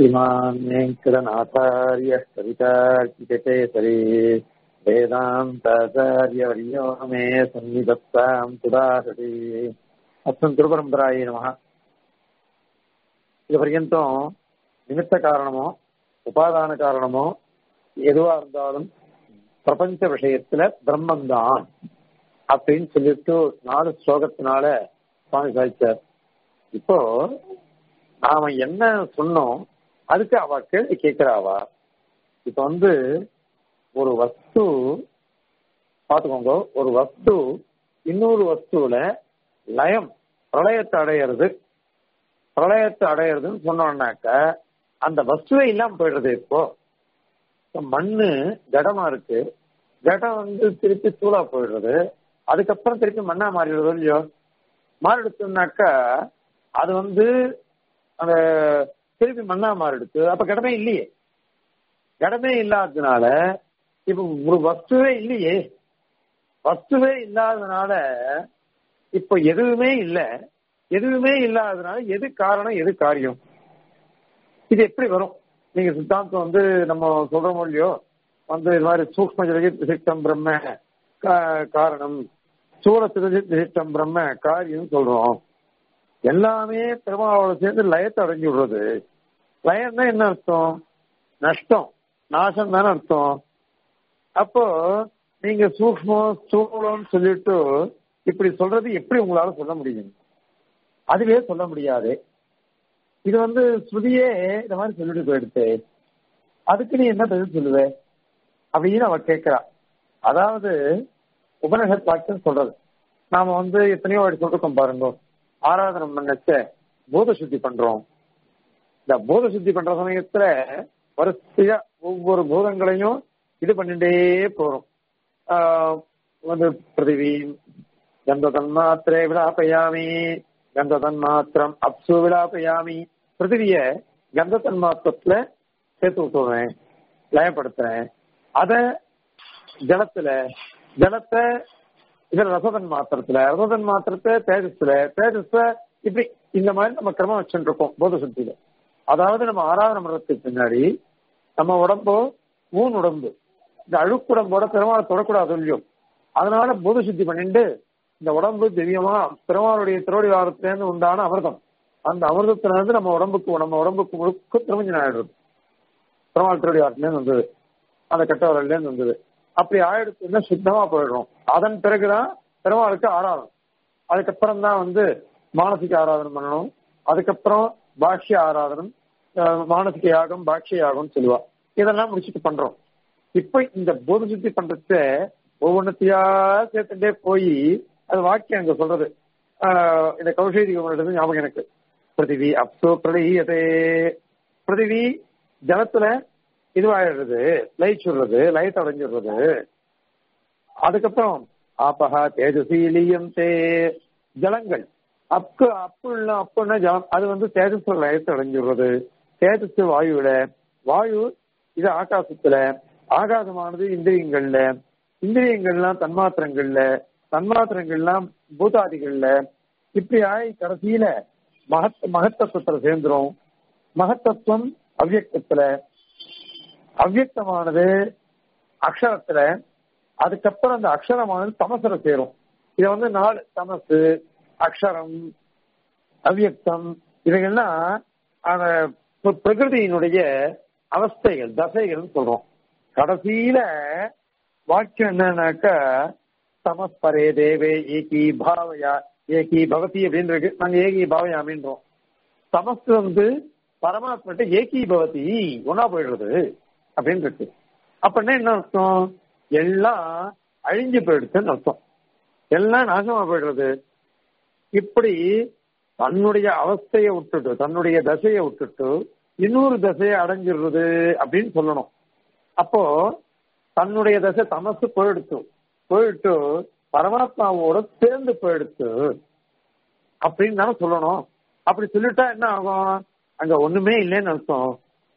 श्रीमान् वेङ्कटनाथार्यः कवितार्किककेसरी वेदान्ताचार्यवर्यो मे सन्निधत्ताम् सुदासति அஸ்மன் திருபரம்பராய நம இது பர்யந்தம் நிமித்த காரணமோ உபாதான காரணமோ எதுவா இருந்தாலும் பிரபஞ்ச விஷயத்துல பிரம்மந்தான் அப்படின்னு சொல்லிட்டு நாலு ஸ்லோகத்தினால சுவாமி சாதிச்சார் இப்போ நாம என்ன சொன்னோம் அதுக்கு அவ கேள்வி கேட்கிறாவா இப்ப வந்து ஒரு வஸ்து பாத்துக்கோங்க ஒரு வஸ்து இன்னொரு வஸ்துல லயம் பிரளயத்தை அடையிறது பிரளயத்தை அடையிறதுன்னு சொன்னோம்னாக்க அந்த வஸ்துவே இல்லாம போயிடுறது இப்போ மண்ணு ஜடமா இருக்கு ஜடம் வந்து திருப்பி தூளா போயிடுறது அதுக்கப்புறம் திருப்பி மண்ணா மாறிடுறது இல்லையோ மாறிடுச்சுனாக்கா அது வந்து அந்த திருப்பி மண்ணா மாறிடுச்சு அப்ப கடமே இல்லையே கடமே இல்லாததுனால இப்ப ஒரு வஸ்துவே இல்லையே வஸ்துவே இல்லாததுனால இப்ப எதுவுமே இல்ல எதுவுமே இல்லாததுனால எது காரணம் எது காரியம் இது எப்படி வரும் நீங்க சித்தாந்தம் வந்து நம்ம சொல்றோம் இல்லையோ வந்து இது மாதிரி சூக்ம ஜெகத் விசிஷ்டம் பிரம்ம காரணம் சூழ விசிஷ்டம் பிரம்ம காரியம் சொல்றோம் எல்லாமே பெருமாவோட சேர்ந்து லயத்தை அடைஞ்சு விடுறது லயம்னா என்ன அர்த்தம் நஷ்டம் நாசம் தானே அர்த்தம் அப்போ நீங்க சூக்மம் ஸ்தூலம்னு சொல்லிட்டு இப்படி சொல்றது எப்படி உங்களால சொல்ல முடியும் அதுவே சொல்ல முடியாது இது வந்து ஸ்ருதியே இந்த மாதிரி சொல்லிட்டு போயிடுச்சு அதுக்கு நீ என்ன பதில் சொல்லுவ அப்படின்னு அவ கேட்கிறா அதாவது உபநிஷத் வாக்கியம் சொல்றது நாம வந்து எத்தனையோ வாட்டி சொல்லிருக்கோம் பாருங்க ஆராதனை பண்ணச்ச போத சுத்தி பண்றோம் இந்த போத சுத்தி பண்ற சமயத்துல வரிசையா ஒவ்வொரு பூதங்களையும் இது பண்ணிட்டே போறோம் வந்து பிருத்திவி கந்த தன்மாத்திரே விடாப்பயாமி கந்த தன்மாத்திரம் அப்சு விடாப்பயாமி பிருத்திவிய கந்த தன்மாத்திரத்துல சேர்த்து விட்டுறேன் லயப்படுத்துறேன் அத ஜலத்துல ஜலத்தை இதுல ரசதன் மாத்திரத்துல ரசதன் மாத்திரத்தை தேஜஸ்ல தேஜஸ்ல இப்படி இந்த மாதிரி நம்ம கிரமம் வச்சுட்டு இருக்கோம் போத சுத்தியில அதாவது நம்ம ஆராதனை மரத்துக்கு பின்னாடி நம்ம உடம்போ ஊன் உடம்பு இந்த அழுக்குடம்போட பெருமாளை தொடக்கூடாது இல்லையோ அதனால போத சுத்தி பண்ணிட்டு இந்த உடம்பு திவ்யமா பெருமாளுடைய திருவடி வாரத்திலேருந்து உண்டான அமிர்தம் அந்த அமிர்தத்துல இருந்து நம்ம உடம்புக்கு நம்ம உடம்புக்கு முழுக்க திருமஞ்சன் ஆயிடுறது பெருமாள் திருவடி வாரத்திலேருந்து வந்தது அந்த கட்டவரிலேருந்து வந்தது அப்படி ஆயிடுச்சுன்னா சுத்தமா போயிடுறோம் அதன் பிறகுதான் பெருமாளுக்கு ஆராதனை அதுக்கப்புறம் தான் வந்து மானசிக ஆராதனை பண்ணணும் அதுக்கப்புறம் பாஷ்ய ஆராதனம் மானசிக யாகம் பாஷ்ய யாகம்னு சொல்லுவா இதெல்லாம் முடிச்சுட்டு பண்றோம் இப்ப இந்த போத சுத்தி பண்றத ஒவ்வொன்றத்தையா சேர்த்துட்டே போய் அது வாக்கியம் அங்க சொல்றது இந்த கௌஷேரி ஞாபகம் எனக்கு பிருத்திவி அப்சோ பிரளீயதே பிருத்திவி ஜலத்துல இதுவாயிடுறது லயிச்சுடுறது லயத்தை அடைஞ்சிடுறது அதுக்கப்புறம் ஆப்பகா தேஜசீலியம் தே ஜலங்கள் அப்பு அப்புன்னா அப்புன்னா ஜலம் அது வந்து தேஜஸ் லயத்தை அடைஞ்சிடுறது தேஜஸ் வாயுவில வாயு இது ஆகாசத்துல ஆகாசமானது இந்திரியங்கள்ல இந்திரியங்கள்லாம் தன்மாத்திரங்கள்ல தன்மாத்திரங்கள்லாம் பூதாதிகள்ல இப்படி ஆகி கடைசியில மகத் மகத்தத்துவத்துல சேர்ந்துரும் மகத்தத்துவம் அவ்வியக்தத்துல அவ்வியக்தமானது அக்ஷரத்துல அதுக்கப்புறம் அந்த அக்ஷரமானது தமசுல சேரும் இத வந்து நாலு தமசு அக்ஷரம் அவ்வியக்தம் இவைகள்லாம் அந்த பிரகிருதியினுடைய அவஸ்தைகள் தசைகள்னு சொல்றோம் கடைசியில வாக்கியம் என்னன்னாக்கா தமஸ்பரே தேவே ஏகி பாவயா ஏகி பவதி அப்படின்னு இருக்கு நாங்க ஏகி பாவயாமின்றோம் தமஸ் வந்து பரமாத்மட்ட ஏகி பவதி ஒன்னா போயிடுறது அப்படின்னு இருக்கு அப்படின்னா என்ன அர்த்தம் எல்லாம் அழிஞ்சு போயிடுச்சுன்னு அர்த்தம் எல்லாம் நாசமா போயிடுறது இப்படி தன்னுடைய அவஸ்தையை விட்டுட்டு தன்னுடைய தசையை விட்டுட்டு இன்னொரு தசையை அடைஞ்சிடுறது அப்படின்னு சொல்லணும் அப்போ தன்னுடைய தசை தமசு போயிடுத்து போயிட்டு பரமாத்மாவோட சேர்ந்து போயிடுத்து அப்படின்னு தானே சொல்லணும் அப்படி சொல்லிட்டா என்ன ஆகும் அங்க ஒண்ணுமே இல்லைன்னு அர்த்தம்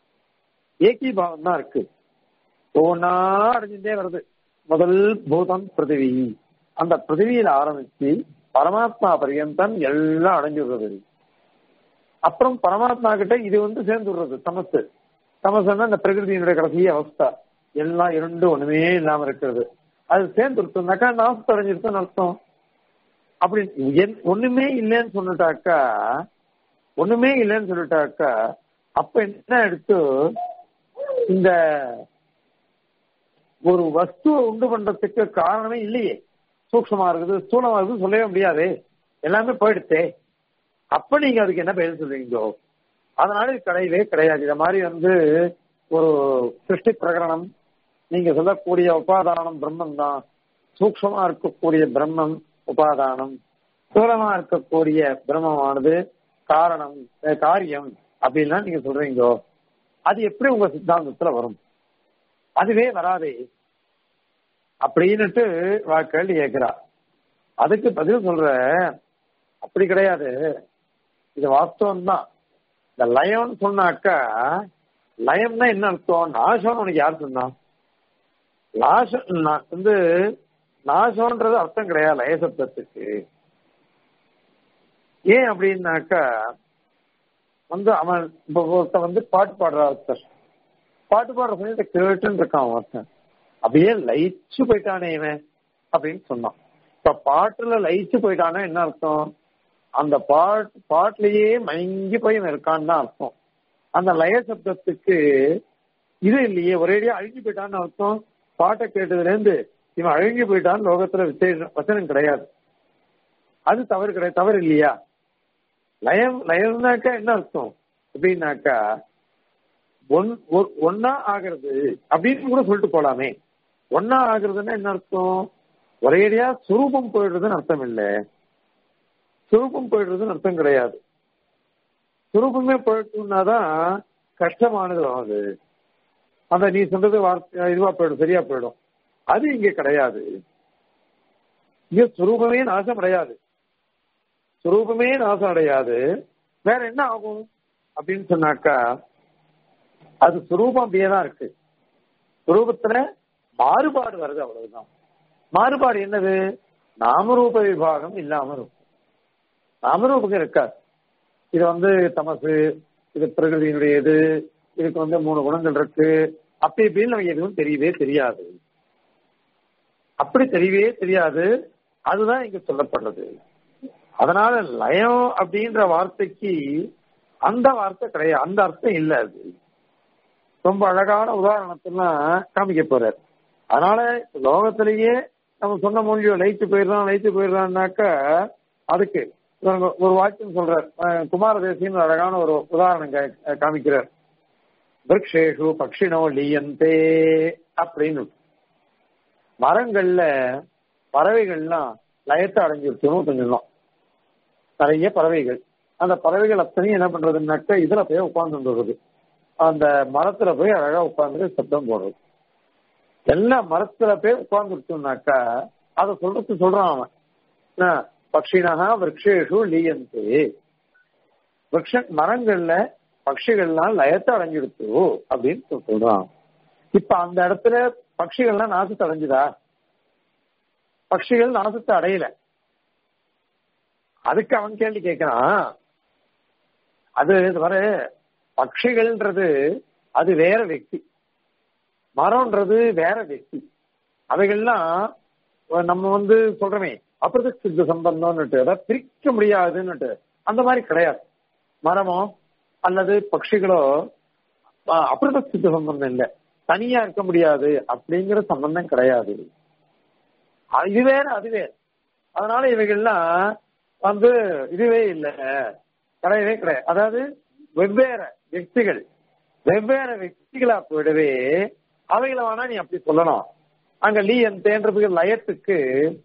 ஏகி பாவம் தான் இருக்கு ஒவ்வொன்னா அடைஞ்சுட்டே வருது முதல் பூதம் பிருத்திவி அந்த பிருத்திவியில ஆரம்பிச்சு பரமாத்மா பரியந்தம் எல்லாம் அடைஞ்சு விடுறது அப்புறம் பரமாத்மா கிட்ட இது வந்து சேர்ந்து விடுறது தமசு தமசுன்னா இந்த பிரகிருதியினுடைய கடைசி அவஸ்தா எல்லாம் இரண்டு ஒண்ணுமே இல்லாம இருக்கிறது அது சேர்ந்து விடுத்துனாக்கா நாசத்தை அடைஞ்சிருக்குன்னு அர்த்தம் அப்படி என்- ஒண்ணுமே இல்லைன்னு சொல்லிட்டாக்கா ஒண்ணுமே இல்லைன்னு சொல்லிட்டாக்கா அப்ப என்ன எடுத்து இந்த ஒரு வஸ்துவை உண்டு பண்றதுக்கு காரணமே இல்லையே சூக்ஷமா இருக்குது ஸ்தூலமா இருக்குது சொல்லவே முடியாது எல்லாமே போயிடுச்சே அப்ப நீங்க அதுக்கு என்ன பெயர் சொல்றீங்களோ அதனால இது கிடையவே கிடையாது இந்த மாதிரி வந்து ஒரு சிருஷ்டி பிரகரணம் நீங்க சொல்லக்கூடிய உபாதானம் பிரம்மம் தான் சூக்ஷமா இருக்கக்கூடிய பிரம்மம் உபாதானம் ஸ்தூலமா இருக்கக்கூடிய பிரம்மமானது காரணம் அஹ் காரியம் அப்படின்லாம் நீங்க சொல்றீங்களோ அது எப்படி உங்க சித்தாந்தத்துல வரும் அதுவே வராதே அப்படின்னுட்டு வா கேள்வி கேட்கிறா அதுக்கு பதில் சொல்ற அப்படி கிடையாது இது வாஸ்தவம் தான் இந்த லயம்னு சொன்னாக்கா லயம்னா என்ன அர்த்தம் நாசம்னு உனக்கு யார் சொன்னா நாசம் நா- வந்து நாசம்ன்றது அர்த்தம் கிடையாது லய சப்தத்துக்கு ஏன் அப்படின்னாக்கா வந்து அவன் இப்ப ஒருத்தன் வந்து பாட்டு பாடுற ஒருத்தர் பாட்டு பாடுற சமயத்தை கேட்டுன்னு இருக்கான் ஒருத்தன் அப்படியே லயிச்சு போயிட்டானே இவன் அப்படின்னு சொன்னான் இப்ப பாட்டுல லயிச்சு போயிட்டானா என்ன அர்த்தம் அந்த பாட் பாட்டுலயே மயங்கி போய் இவன் இருக்கான்னு தான் அர்த்தம் அந்த லய சப்தத்துக்கு இது இல்லையே ஒரேடியா அழுகி போயிட்டான்னு அர்த்தம் பாட்டை கேட்டதுல இருந்து இவன் அழுகி போயிட்டான்னு லோகத்துல விசேஷம் வசனம் கிடையாது அது தவறு கிடையாது தவறு இல்லையா லயம் லயம்னாக்கா என்ன அர்த்தம் அப்படின்னாக்கா ஒன் ஒ- ஒன்னா ஆகிறது அப்படின்னு கூட சொல்லிட்டு போலாமே ஒன்னா ஆகுறதுன்னா என்ன அர்த்தம் ஒரேடியா சுரூபம் போயிடுறதுன்னு அர்த்தம் இல்ல சுரூபம் போயிடுறதுன்னு அர்த்தம் கிடையாது சுரூபமே போயிட்டுனாதான் கஷ்டமானது ஆகுது அந்த நீ சொல்றது வார்த்தை இதுவா போயிடும் சரியா போயிடும் அது இங்க கிடையாது இங்க சுரூபமே நாசம் அடையாது சுரூபமே நாசம் அடையாது வேற என்ன ஆகும் அப்படின்னு சொன்னாக்கா அது சுரூபம் அப்படியே தான் இருக்கு சுரூபத்துல மாறுபாடு வருது அவ்வளவுதான் மாறுபாடு என்னது நாமரூப விபாகம் இல்லாம இருக்கும் நாமரூபம் இருக்காது இது வந்து தமசு இது பிரகிருதியினுடைய இது இதுக்கு வந்து மூணு குணங்கள் இருக்கு அப்படி இப்படின்னு நமக்கு எதுவும் தெரியவே தெரியாது அப்படி தெரியவே தெரியாது அதுதான் இங்க சொல்லப்படுறது அதனால லயம் அப்படின்ற வார்த்தைக்கு அந்த வார்த்தை கிடையாது அந்த அர்த்தம் இல்ல அது ரொம்ப அழகான உதாரணத்தெல்லாம் காமிக்க போறார் அதனால லோகத்திலேயே நம்ம சொன்ன மொழியோ லைட்டு போயிடுறான் லைட்டு போயிடுறான்னாக்கா அதுக்கு இவங்க ஒரு வாக்கியம் சொல்றார் அஹ் குமாரதேசின்னு ஒரு அழகான ஒரு உதாரணம் கா- காமிக்கிறார் விரக்ஷேஷு பக்ஷினோ லீயந்தே அப்படின்னு மரங்கள்ல பறவைகள்லாம் லயத்தை அடைஞ்சிருக்கணும் கொஞ்சம் நிறைய பறவைகள் அந்த பறவைகள் அத்தனையும் என்ன பண்றதுன்னாக்கா இதுல போய் உட்கார்ந்து அந்த மரத்துல போய் அழகா உட்கார்ந்து சத்தம் போடுறது எல்லா மரத்துல போய் உட்கார்ந்துருச்சோம்னாக்கா அதை சொல்றது சொல்றான் அவன் என்ன, பக்ஷினஹா விரக்ஷேஷு லீயந்தே விரக்ஷ மரங்கள்ல பட்சிகள்லாம் லயத்தை அடைஞ்சிடுத்து அப்படின்னு சொல்றான் இப்ப அந்த இடத்துல பட்சிகள்லாம் நாசத்தை அடைஞ்சுதா பட்சிகள் நாசத்தை அடையல அதுக்கு அவன் கேள்வி கேட்கிறான் அது இது வர பட்சிகள்ன்றது அது வேற వ్యక్తి மரம்ன்றது வேற వ్యక్తి அவைகள்லாம் நம்ம வந்து சொல்றோமே அப்பிரத சித்த சம்பந்தம்னுட்டு அதாவது பிரிக்க முடியாதுன்னுட்டு அந்த மாதிரி கிடையாது மரமோ அல்லது பட்சிகளோ அப்பிரத சித்த சம்பந்தம் இல்லை தனியா இருக்க முடியாது அப்படிங்கிற சம்பந்தம் கிடையாது அ- இது வேற அது வேற அதனால இவைகள்லாம் வந்து இதுவே இல்லை கிடையவே கிடையாது அதாவது வெவ்வேறு వ్యక్తిகள் வெவ்வேறு వ్యక్திகளா போயிடவே அவைகளை வேணா நீ அப்படி சொல்லலாம் அங்க லீ தேன்றதுக்கு லயத்துக்கு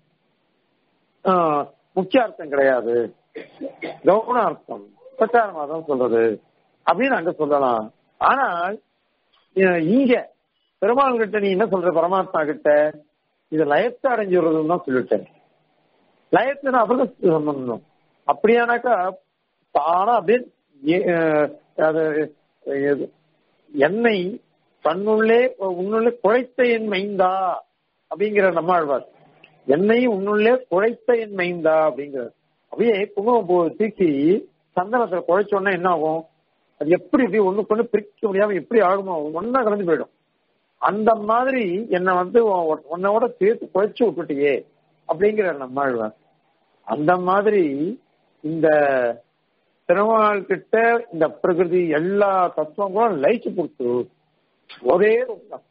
ஆஹ், முக்கிய அர்த்தம் கிடையாது கவுன அர்த்தம் பிரச்சாரமா தான் சொல்றது அப்படின்னு அங்க சொல்லலாம் ஆனால் அஹ், இங்க பெருமாள் கிட்ட நீ என்ன சொல்ற பரமாத்மா கிட்ட இது லயத்தை அடைஞ்சுறதுன்னு தான் சொல்லிட்டேன் லயத்தின் அபிரதத்து சம்பந்தம் அப்படியானாக்கா தானா அப்படியே ஏ- அஹ், அது எது, எண்ணெய் தன்னுள்ளே உன்னுள்ளே குழைத்த என் மைந்தா அப்படிங்கிற நம்மாழ்வார் எண்ணெய் உன்னுள்ளே குழைத்த என் மைந்தா அப்படிங்கிறார் அப்படியே குங்குமம் பூ தூக்கி சந்தனத்துல குழைச்சோன்னா என்ன ஆகும் அது எப்படி இப்படி ஒண்ணுக்கு ஒண்ணு பிரிக்க முடியாம எப்படி ஆகுமோ ஒன்னா கலந்து போயிடும் அந்த மாதிரி என்னை வந்து உன் உன்னோட சேர்த்து குழைச்சு விட்டுட்டியே அப்படிங்கிற நம்மாழ்வார் அந்த மாதிரி இந்த திருமால் கிட்ட இந்த பிரகிருதி எல்லா தத்துவங்களும் லைச்சு கொடுத்து ஒரே ரூபம்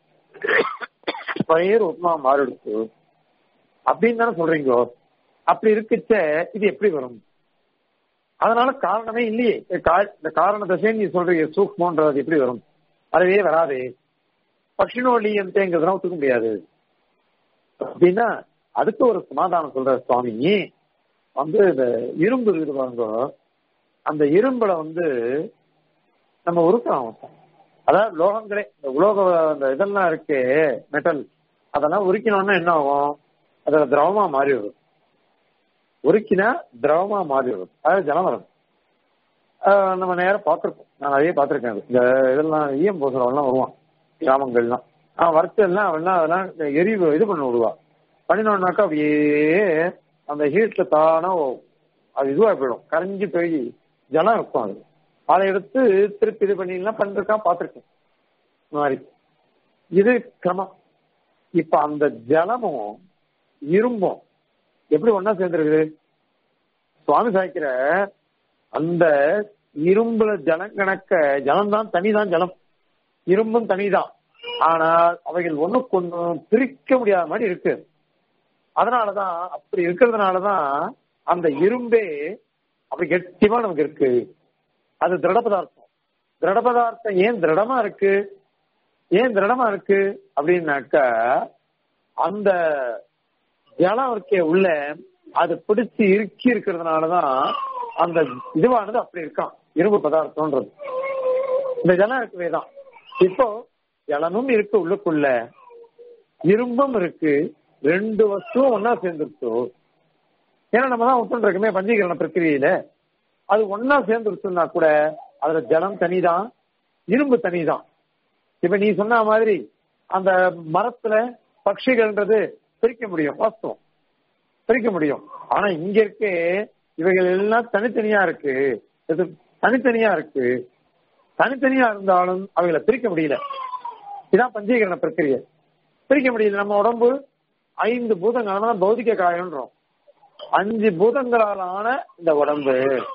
ஒரே ரூபமா மாறிடுச்சு அப்படின்னு தானே சொல்றீங்க அப்படி இருக்குச்ச இது எப்படி வரும் அதனால காரணமே இல்லையே இந்த காரண தசைன்னு நீ சொல்றீங்க சூக்மன்றது எப்படி வரும் அதுவே வராதே பக்ஷினோலியன்ட்டேங்கிறதுலாம் ஒத்துக்க முடியாது அப்படின்னா அதுக்கு ஒரு சமாதானம் சொல்ற சுவாமி வந்து இந்த இரும்பு இருக்குது பாருங்க அந்த இரும்புல வந்து நம்ம உருக்கிறோம் அதாவது லோகங்களே இந்த உலோக அந்த இதெல்லாம் இருக்கு மெட்டல் அதெல்லாம் உருக்கினோம்னா என்ன ஆகும் அதுல திரவமா மாறி வரும் உருக்கினா திரவமா மாறி வரும் அதாவது ஜலமரம் நம்ம நேரம் பார்த்துருக்கோம் நான் நிறைய பார்த்துருக்கேன் இந்த இதெல்லாம் ஈயம் பூசுறவெல்லாம் வருவான் கிராமங்கள்லாம் அவன் வறுத்தெல்லாம் அவெல்லாம் அதெல்லாம் எரி இது பண்ண விடுவா பண்ணினோம்னாக்கா அப்படியே அந்த ஹீட்ல தானா அது இதுவா போயிடும் கரைஞ்சி போய் ஜலம் இருக்கும் அது அதை எடுத்து திருப்பி இது பண்ணிலாம் பண்ணிருக்கா பார்த்துருக்கேன் இந்த மாதிரி இது கிரமம் இப்ப அந்த ஜலமும் இரும்பும் எப்படி ஒன்னா சேர்ந்துருக்குது சுவாமி சாய்க்கிற அந்த இரும்புல ஜலம் கணக்க ஜலம் தான் தனிதான் ஜலம் இரும்பும் தனிதான் ஆனால் அவைகள் ஒண்ணுக்கு ஒண்ணு பிரிக்க முடியாத மாதிரி இருக்கு அதனாலதான் அப்படி இருக்கிறதுனாலதான் அந்த இரும்பே அப்படி கெட்டிமா நமக்கு இருக்கு அது திருட பதார்த்தம் திருட பதார்த்தம் ஏன் திருடமா இருக்கு ஏன் திருடமா இருக்கு அப்படின்னாக்கா அந்த ஜலம் இருக்கே உள்ள அது பிடிச்சு இறுக்கி இருக்கிறதுனாலதான் அந்த இதுவானது அப்படி இருக்கான் இரும்பு பதார்த்தம்ன்றது இந்த ஜலம் இருக்கவே தான் இப்போ ஜலமும் இருக்கு உள்ளுக்குள்ள இரும்பும் இருக்கு ரெண்டு வஸ்துவும் ஒன்னா சேர்ந்துருச்சு ஏன்னா நம்ம தான் ஒத்துருக்குமே பஞ்சீகரண பிரக்கிரியில அது ஒன்னா சேர்ந்துருச்சுன்னா கூட அதுல ஜலம் தனிதான் இரும்பு தனிதான் இப்ப நீ சொன்ன மாதிரி அந்த மரத்துல பட்சிகள்ன்றது பிரிக்க முடியும் வாஸ்தவம் பிரிக்க முடியும் ஆனா இங்க இருக்கே இவைகள் எல்லாம் தனித்தனியா இருக்கு இது தனித்தனியா இருக்கு தனித்தனியா இருந்தாலும் அவைகளை பிரிக்க முடியல இதான் பஞ்சீகரண பிரக்கிரியை பிரிக்க முடியல நம்ம உடம்பு ஐந்து பூதங்களான பௌதிக காயம்ன்றோம் அஞ்சு பூதங்களாலான இந்த உடம்பு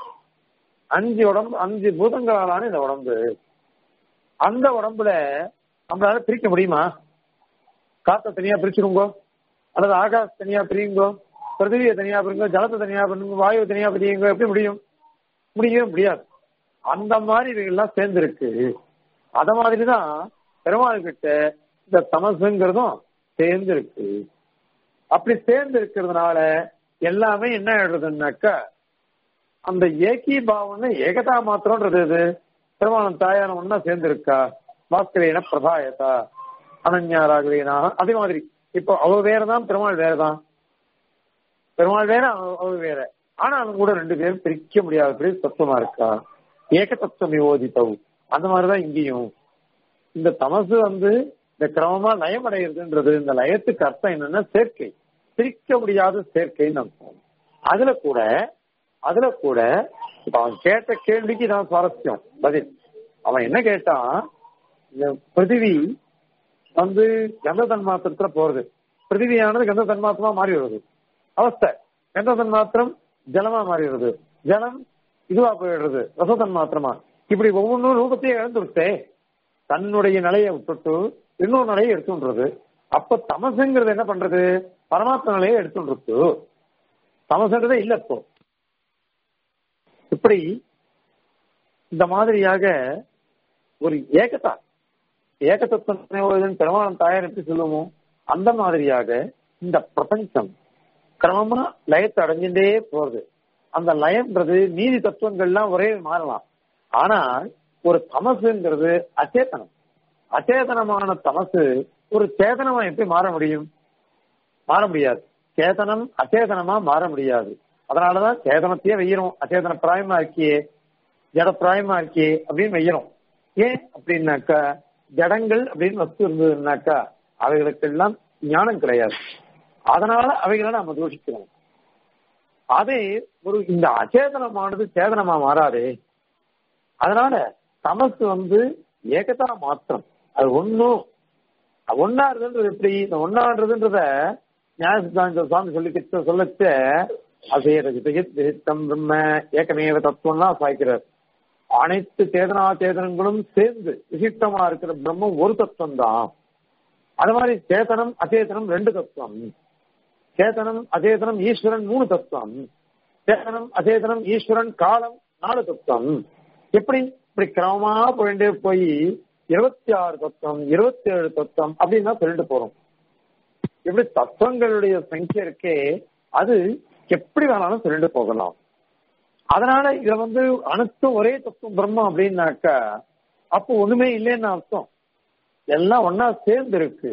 அஞ்சு உடம்பு அஞ்சு பூதங்களாலான இந்த உடம்பு அந்த உடம்புல நம்மளால பிரிக்க முடியுமா காத்த தனியா பிரிச்சிருங்கோ அல்லது ஆகாச தனியா பிரியுங்கோ பிருத்திவியை தனியா பிரிங்க ஜலத்தை தனியா பிரிங்க வாயு தனியா பிரியுங்க எப்படி முடியும் முடியவே முடியாது அந்த மாதிரி இவைகள்லாம் சேர்ந்துருக்கு அத மாதிரிதான் பெருமாள் கிட்ட இந்த தமசுங்கிறதும் சேர்ந்து இருக்கு அப்படி சேர்ந்து இருக்கிறதுனால எல்லாமே என்ன ஆயிடுறதுன்னாக்கா அந்த ஏகி பாவம்னு ஏகதா மாத்திரம்ன்றது இது பெருமானம் தாயான ஒன்னா சேர்ந்து இருக்கா பாஸ்கரேன பிரபாயதா அனன்யா ராகவேனா அதே மாதிரி இப்போ அவ வேறதான் பெருமாள் வேறதான் பெருமாள் வேற அவ வேற ஆனாலும் கூட ரெண்டு பேரும் பிரிக்க முடியாதபடி தத்துவமா இருக்கா ஏக தத்துவம் யோதித்தவு அந்த மாதிரிதான் இங்கேயும் இந்த தமசு வந்து இந்த கிரமமா லயம் அடைகிறதுன்றது இந்த லயத்துக்கு அர்த்தம் என்னன்னா சேர்க்கை பிரிக்க முடியாத சேர்க்கைன்னு அர்த்தம் அதுல கூட அதுல கூட இப்ப அவன் கேட்ட கேள்விக்கு தான் சுவாரஸ்யம் பதில் அவன் என்ன கேட்டான் இந்த பிருத்திவி வந்து கந்த தன்மாத்திரத்துல போறது பிருத்திவியானது கந்த தன்மாத்திரமா மாறி வருது அவஸ்தை கந்த தன்மாத்திரம் ஜலமா மாறி வருது ஜலம் இதுவா போயிடுறது ரசதன் மாத்திரமா இப்படி ஒவ்வொன்றும் ரூபத்தையே இழந்துருத்தே தன்னுடைய நிலையை விட்டுட்டு இன்னொரு நிலையை எடுத்துன்றது அப்ப தமசுங்கிறது என்ன பண்றது பரமாத்ம நிலையை எடுத்துன்றது தமசுன்றதே இல்ல இப்போ இப்படி இந்த மாதிரியாக ஒரு ஏகத்தா ஏகத்தத்துவம் பெருமானம் தாயார் எப்படி சொல்லுவோம் அந்த மாதிரியாக இந்த பிரபஞ்சம் கிரமமா லயத்தை அடைஞ்சுட்டே போறது அந்த லயம்ன்றது நீதி தத்துவங்கள்லாம் ஒரே மாறலாம் ஆனால் ஒரு தமசுங்கிறது அச்சேதனம் அச்சேதனமான தமசு ஒரு சேதனமா எப்படி மாற முடியும் மாற முடியாது சேதனம் அச்சேதனமா மாற முடியாது அதனாலதான் சேதனத்தையே வெய்யறோம் அச்சேதன பிராயமா இருக்கியே ஜட பிராயமா இருக்கியே அப்படின்னு வெய்யறோம் ஏன் அப்படின்னாக்கா ஜடங்கள் அப்படின்னு வஸ்து இருந்ததுன்னாக்கா அவைகளுக்கெல்லாம் ஞானம் கிடையாது அதனால அவைகளை நாம தூஷிக்கிறோம் அதே ஒரு இந்த அச்சேதனமானது சேதனமா மாறாதே அதனால தமசு வந்து ஏகதா மாத்திரம் அது ஒன்னும் ஒன்னாடுறதுன்றது எப்படி இந்த ஒன்னாடுறதுன்றத நியாய சித்தாந்த சுவாமி சொல்லி சொல்லச்ச அசேரஜிதம் பிரம்ம ஏகமேவ தத்துவம்லாம் சாய்க்கிறார் அனைத்து சேதனா சேதனங்களும் சேர்ந்து விசிஷ்டமா இருக்கிற பிரம்மம் ஒரு தத்துவம் தான் அது மாதிரி சேதனம் அச்சேதனம் ரெண்டு தத்துவம் சேதனம் அச்சேதனம் ஈஸ்வரன் மூணு தத்துவம் சேதனம் அச்சேதனம் ஈஸ்வரன் காலம் நாலு தத்துவம் எப்படி இப்படி கிரமமா போயிட்டே போய் இருபத்தி ஆறு தத்துவம் இருபத்தி ஏழு தத்துவம் அப்படின்னு தான் சொல்லிட்டு போறோம் இப்படி தத்துவங்களுடைய சங்கியா இருக்கே அது எப்படி வேணாலும் சொல்லிட்டு போகலாம் அதனால இத வந்து அனைத்தும் ஒரே தத்துவம் பிரம்மம் அப்படின்னாக்கா அப்போ ஒண்ணுமே இல்லைன்னு அர்த்தம் எல்லாம் ஒன்னா சேர்ந்து இருக்கு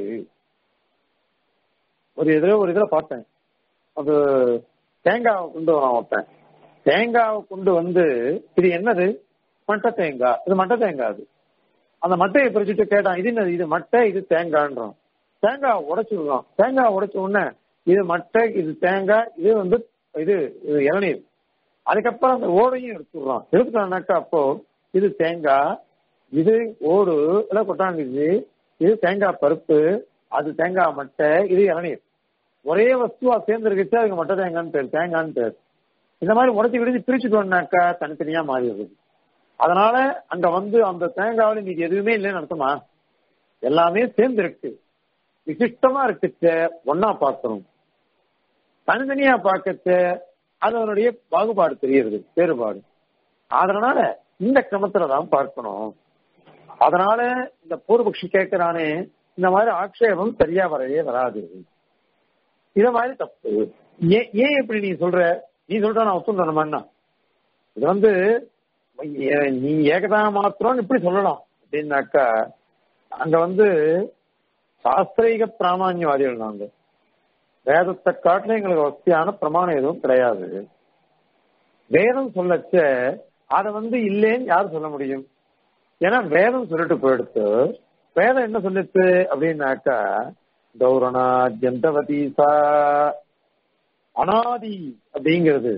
ஒரு இதுல ஒரு இதுல பார்த்தேன் அது தேங்காவை கொண்டு வரான் ஒருத்தன் தேங்காவை கொண்டு வந்து இது என்னது மட்டை தேங்காய் இது மட்டை தேங்காய் அது அந்த மட்டையை பிரிச்சுட்டு கேட்டான் இது என்னது இது மட்டை இது தேங்காய்ன்றான் தேங்காய் உடைச்சு விடுறான் தேங்காய் உடைச்ச உடனே இது மட்டை இது தேங்காய் இது வந்து இது இது இளநீர் அதுக்கப்புறம் அந்த ஓடையும் எடுத்துடுறான் எடுத்துட்டான்னாக்கா அப்போ இது தேங்காய் இது ஓடு எல்லாம் கொட்டாங்குச்சு இது தேங்காய் பருப்பு அது தேங்காய் மட்டை இது இளநீர் ஒரே வஸ்துவா சேர்ந்துருக்குச்சு அதுக்கு மட்டை தேங்காய்னு பேர் தேங்காய்னு பேர் இந்த மாதிரி உடச்சி விடுச்சு பிரிச்சுட்டோம்னாக்கா தனித்தனியா மாறிடுது அதனால அங்க வந்து அந்த தேங்காவில் நீங்க எதுவுமே இல்லைன்னு அர்த்தமா எல்லாமே சேர்ந்து இருக்கு விசிஷ்டமா இருக்குச்ச ஒன்னா பார்க்கணும் தனித்தனியா பார்க்கச்ச அது அதனுடைய பாகுபாடு தெரியுது வேறுபாடு அதனால இந்த கிரமத்துல தான் பார்க்கணும் அதனால இந்த பூர்வபக்ஷி கேட்கிறானே இந்த மாதிரி ஆக்ஷேபம் சரியா வரவே வராது இத மாதிரி தப்பு ஏன் ஏன் இப்படி நீ சொல்ற நீ சொல்ற நான் ஒத்துணுமான்னா இது வந்து நீ ஏகதா மாத்திரம் இப்படி சொல்லலாம் அப்படின்னாக்கா அங்க வந்து சாஸ்திரிக பிராமான்யவாதிகள் நாங்க வேதத்தை காட்டில எங்களுக்கு வசதியான பிரமாணம் எதுவும் கிடையாது வேதம் சொல்லச்ச அதை வந்து இல்லைன்னு யார் சொல்ல முடியும் ஏன்னா வேதம் சொல்லிட்டு போயிடுத்து வேதம் என்ன சொல்லிச்சு அப்படின்னாக்கா கௌரணா ஜந்தவதீசா அனாதி அப்படிங்கிறது